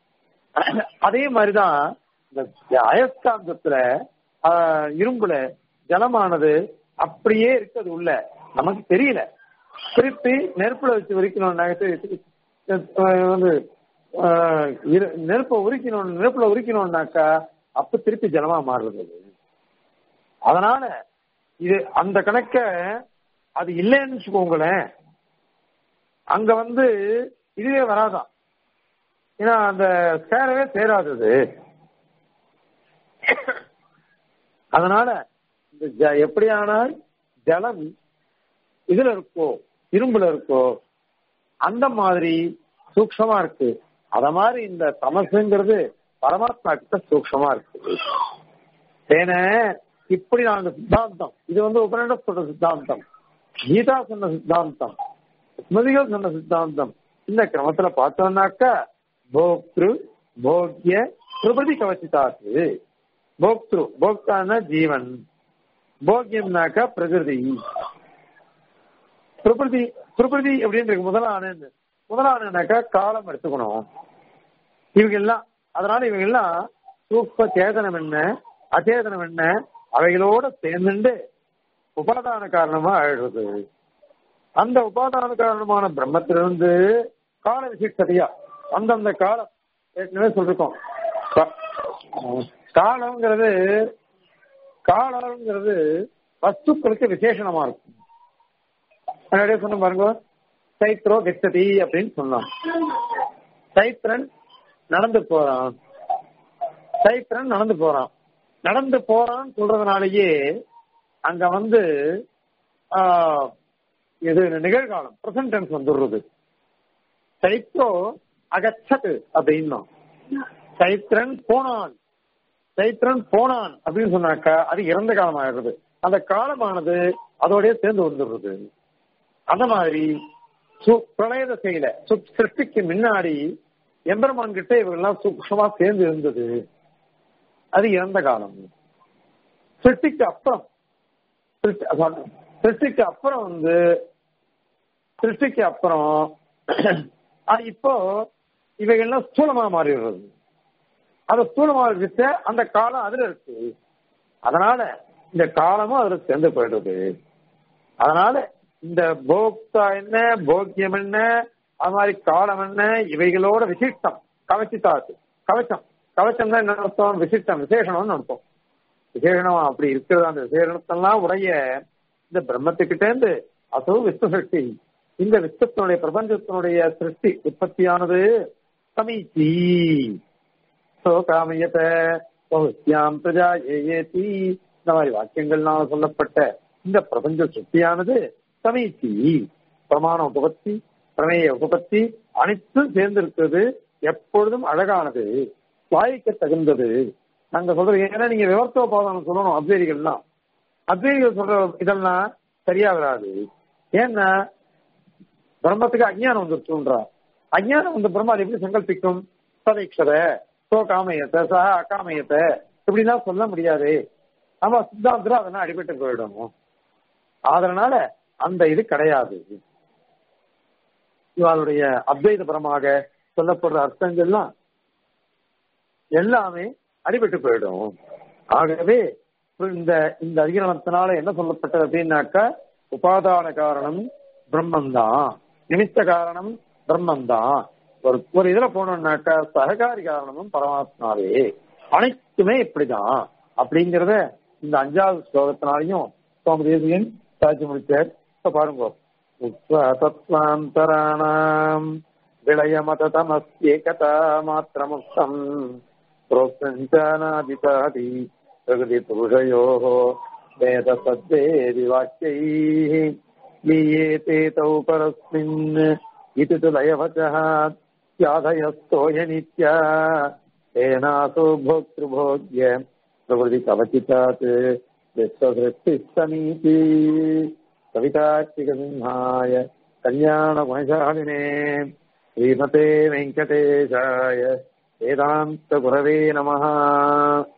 அதே மாதிரிதான் இந்த அயஸ்காந்தத்துல ஆஹ், இரும்புல ஜலமானது அப்படியே இருக்குது உள்ள நமக்கு தெரியல திருப்பி நெருப்புல வச்சு உரிக்கணும்னாக்க ஆஹ், வந்து ஆஹ், இரு- நெருப்பை உரிக்கணும் நெருப்புல உரிக்கணும்னாக்கா அப்ப திருப்பி ஜலமா மாறுறது அது. அதனால இது அந்த கணக்க அது இல்லைன்னு வச்சுக்கோங்களேன் அங்க வந்து இதுவே வராதான் ஏன்னா அந்த சேரவே சேராதது அதனால இந்த ஜ- எப்படியானால் ஜலம் இதுல இருக்கோ இரும்புல இருக்கோ அந்த மாதிரி சூக்ஷமா இருக்கு அத மாதிரி இந்த தமசுங்கிறது பரமாத்மா கிட்ட சூக்ஷமா இருக்குது ஏன இப்படி நாங்க சித்தாந்தம் இது வந்து உபநிட சொல்ற சித்தாந்தம் கீதா சொன்ன சித்தாந்தம் ஸ்மிருதிகள் சொன்ன சித்தாந்தம் இந்த கிரமத்துல பார்த்தோம்னாக்கா போக்திரு போக்ய பிரபதி கவச்சிதாத்து போக்திரு போக்தான ஜீவன் போக்கியம்னாக்கா பிரகிருதி பிரகிருதி பிரகிருதி அப்படின்றது முதலான முதலானாக்கா காலம் எடுத்துக்கணும் இவங்க எல்லாம் அதனால இவங்க எல்லாம் சூப்ப சேதனம் என்ன அச்சேதனம் என்ன அவைகளோட சேர்ந்துண்டு உபாதான காரணமா ஆயிடுறது அந்த உபாதான காரணமான பிரம்மத்திலிருந்து கால விசிஷ்டதையா அந்தந்த காலம் ஏற்கனவே சொல்லிருக்கோம் கா- காலம்ங்கிறது காலம்ங்கிறது வஸ்துக்களுக்கு விசேஷணமா இருக்கும் முன்னாடியே சொன்ன பாருங்க சைத்ரோ கெச்சதி அப்படின்னு சொன்னோம் சைத்ரன் நடந்து போறான் சைத்ரன் நடந்து போறான் நடந்து போறான்னு சொல்றதுனாலயே அங்க வந்து ஆஹ், இது நிகழ்காலம் பிரசன்ட் டென்ஸ் வந்துடுறது சைத்ரோ அகச்சது அப்படின்னும் சைத்ரன் போனான் சைத்ரன் போனான் அப்படின்னு சொன்னாக்கா அது இறந்த காலம் ஆயிடுறது அந்த காலமானது அதோடய சேர்ந்து வந்துடுறது அந்த மாதிரி சு- பிரளய தசையில சு- சிருஷ்டிக்கு முன்னாடி எம்பெருமான் கிட்ட இவங்கெல்லாம் சூக்ஷமா சேர்ந்து இருந்தது அது இறந்த காலம் சிருஷ்டிக்கு அப்புறம் சிருஷ்டி- அதான், சிருஷ்டிக்கு அப்புறம் வந்து சிருஷ்டிக்கு அப்புறம் அது இப்போ இவைகள்லாம் ஸ்தூலமா மாறிடுறது அது ஸ்தூலமா இருக்க அந்த காலம் அதுல இருக்கு அதனால இந்த காலமும் அதுல சேர்ந்து போயிடுது அதனால இந்த போக்தா என்ன போக்கியம் என்ன அது மாதிரி காலம் என்ன இவைகளோட விசிஷ்டம் கவச்சித்தாது கவச்சம் கவச்சம் தான் என்ன அர்த்தம் விசிஷ்டம் விசேஷணம்னு அர்த்தம் விசேஷணம் அப்படி இருக்கிறது அந்த விசேஷணத்தெல்லாம் உடைய இந்த பிரம்மத்துக்கிட்டே இருந்து அசோ விஸ்வ சிருஷ்டி இந்த விஸ்வத்தினுடைய பிரபஞ்சத்தினுடைய சிருஷ்டி உற்பத்தியானது சமீச்சி சோ காமயத பகுஸ்யாம் பிரஜா ஏஏதி இந்த மாதிரி வாக்கியங்கள்னால சொல்லப்பட்ட இந்த பிரபஞ்ச சிருஷ்டியானது சமீச்சி பிரமாண உபபத்தி பிரமேய உபபத்தி அனைத்தும் சேர்ந்து இருக்கிறது எப்பொழுதும் அழகானது வாய்க்க தகுந்தது நாங்க சொல்றோம் ஏன்னா நீங்க விவர்த்தோபாதனம் சொல்லணும் அப்சேரிகள்லாம் அத்வைதிகள் சொல்ற இதெல்லாம் சரியா வராது ஏன்னா பிரம்மத்துக்கு அஜ்ஞானம் வந்துருச்சுன்றா அஜ்ஞானம் வந்து பிரம்மா அது எப்படி சங்கல்பிக்கும் சதைக்ஷத சோ காமயத்தை சா அகாமயத்தை இப்படிலாம் சொல்ல முடியாது ஆமா சித்தாந்தம் அதெல்லாம் அடிபட்டு போயிடும் அதனால அந்த இது கிடையாது இவாளுடைய அத்வைத பரமாக சொல்லப்படுற அர்த்தங்கள்லாம் எல்லாமே அடிபட்டு போயிடும் ஆகவே இந்த இந்த அதிகரணத்தினால என்ன சொல்லப்பட்டது அப்படின்னாக்கா உபாதான காரணம் பிரம்மந்தான் நிமித்த காரணம் பிரம்மந்தான் ஒரு ஒரு இதுல போனோம்னாக்கா சககாரி காரணமும் பரமாத்மாவே அனைத்துமே இப்படிதான் அப்படிங்கறத இந்த அஞ்சாவது ஸ்லோகத்தினாலையும் சுவாமி தேசியன் சாட்சி முடிச்சார் இப்ப பாருங்க தத்வாந்தராணாம் விளயமதமஸ்யேகதா மாத்திரமுக்தம் प्रोक्तञ्चानादितादि प्रकृतिपुरुषयोः वेदसद्वेदि वाक्यैः लीयेते तौ परस्मिन् इति तु लयवचः स्याधयस्तोय नित्या तेनासो भोक्तृभोग्य प्रकृतिकवचितात् विश्वसृष्टिः समीति कवितार्तिकसिंहाय कल्याणगुणशालिने श्रीमते वेङ्कटेशाय वेदान्तगुरवे नमः